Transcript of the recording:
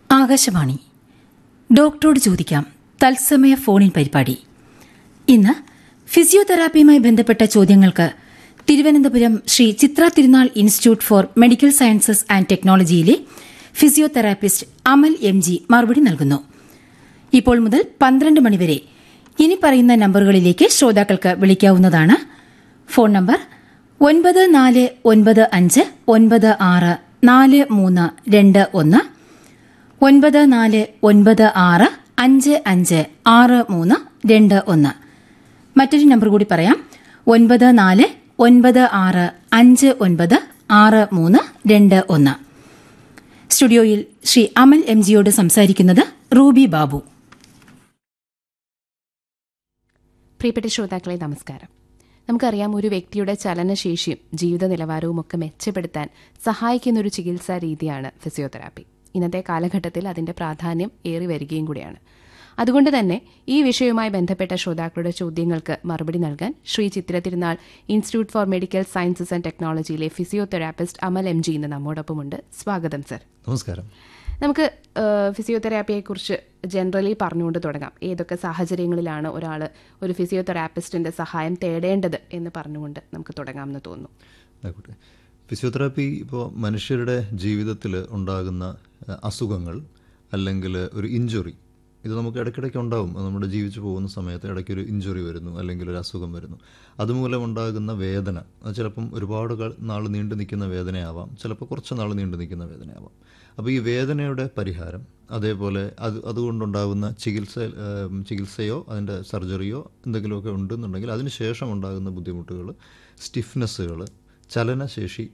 ആകാശവാണി ഡോക്ടറോട് ചോദിക്കാം തത്സമയ ഫോണിൻ പരിപാടി ഇന്ന് ഫിസിയോതെറാപ്പിയുമായി ബന്ധപ്പെട്ട ചോദ്യങ്ങൾക്ക് Thiruvananthapuram Sree Chitra Thirunal institute for medical sciences and ടെക്നോളജിയിലെ ഫിസിയോതെറാപ്പിസ്റ്റ് അമൽ എം ജി മറുപടി നൽകുന്നു ഇപ്പോൾ മുതൽ പന്ത്രണ്ട് മണിവരെ ഇനി പറയുന്ന നമ്പറുകളിലേക്ക് ശ്രോതാക്കൾക്ക് വിളിക്കാവുന്നതാണ് ഫോൺ നമ്പർ ഒൻപത് നാല് ഒൻപത് അഞ്ച് ഒൻപത് ആറ് നാല് മൂന്ന് രണ്ട് ഒന്ന് ഒൻപത് നാല് ഒൻപത് ആറ് അഞ്ച് അഞ്ച് ആറ് മൂന്ന് രണ്ട് ഒന്ന് മറ്റൊരു നമ്പർ കൂടി പറയാം ഒൻപത് നാല് ഒൻപത് ആറ് അഞ്ച് ഒൻപത് ആറ് മൂന്ന് രണ്ട് ഒന്ന് സ്റ്റുഡിയോയിൽ ശ്രീ അമൽ എം ജിയോട് സംസാരിക്കുന്നത് റൂബി ബാബു പ്രിയപ്പെട്ട ശ്രോതാക്കളെ നമസ്കാരം നമുക്കറിയാം ഒരു വ്യക്തിയുടെ ചലനശേഷിയും ജീവിത നിലവാരവും ഒക്കെ മെച്ചപ്പെടുത്താൻ സഹായിക്കുന്ന ഒരു ചികിത്സാ രീതിയാണ് ഫിസിയോതെറാപ്പി ഇന്നത്തെ കാലഘട്ടത്തിൽ അതിന്റെ പ്രാധാന്യം ഏറി വരികയും കൂടിയാണ് അതുകൊണ്ട് തന്നെ ഈ വിഷയവുമായി ബന്ധപ്പെട്ട ശ്രോതാക്കളുടെ ചോദ്യങ്ങൾക്ക് മറുപടി നൽകാൻ Sree Chitra Thirunal institute for medical sciences and ടെക്നോളജിയിലെ ഫിസിയോതെറാപ്പിസ്റ്റ് അമൽ എം ജി ഇന്ന് നമ്മോടൊപ്പമുണ്ട് സ്വാഗതം സർ നമസ്കാരം നമുക്ക് ഫിസിയോതെറാപ്പിയെക്കുറിച്ച് ജനറലി പറഞ്ഞുകൊണ്ട് തുടങ്ങാം ഏതൊക്കെ സാഹചര്യങ്ങളിലാണ് ഒരാൾ ഒരു ഫിസിയോതെറാപ്പിസ്റ്റിന്റെ സഹായം തേടേണ്ടത് എന്ന് പറഞ്ഞുകൊണ്ട് നമുക്ക് തുടങ്ങാമെന്ന് തോന്നുന്നു ആയിക്കോട്ടെ ഫിസിയോതെറാപ്പി ഇപ്പോൾ മനുഷ്യരുടെ ജീവിതത്തിൽ ഉണ്ടാകുന്ന അഹ്, അസുഖങ്ങൾ അല്ലെങ്കിൽ ഒരു ഇഞ്ചുറി ഇത് നമുക്ക് ഇടയ്ക്കിടയ്ക്ക് ഉണ്ടാവും അത് നമ്മുടെ ജീവിച്ചു പോകുന്ന സമയത്ത് ഇടയ്ക്ക് ഒരു ഇഞ്ചുറി വരുന്നു അല്ലെങ്കിൽ ഒരു അസുഖം വരുന്നു അതുമൂലം ഉണ്ടാകുന്ന വേദന അത് ചിലപ്പം ഒരുപാട് നാൾ നീണ്ടു നിൽക്കുന്ന വേദനയാവാം ചിലപ്പോൾ കുറച്ച് നാൾ നീണ്ടു നിൽക്കുന്ന വേദനയാവാം അപ്പോൾ ഈ വേദനയുടെ പരിഹാരം അതേപോലെ അത് അതുകൊണ്ടുണ്ടാകുന്ന ചികിത്സ ഏം, ചികിത്സയോ അതിൻ്റെ സർജറിയോ എന്തെങ്കിലുമൊക്കെ ഉണ്ടെന്നുണ്ടെങ്കിൽ അതിന് ശേഷം ഉണ്ടാകുന്ന ബുദ്ധിമുട്ടുകൾ സ്റ്റിഫ്നെസ്സുകൾ ചലനശേഷി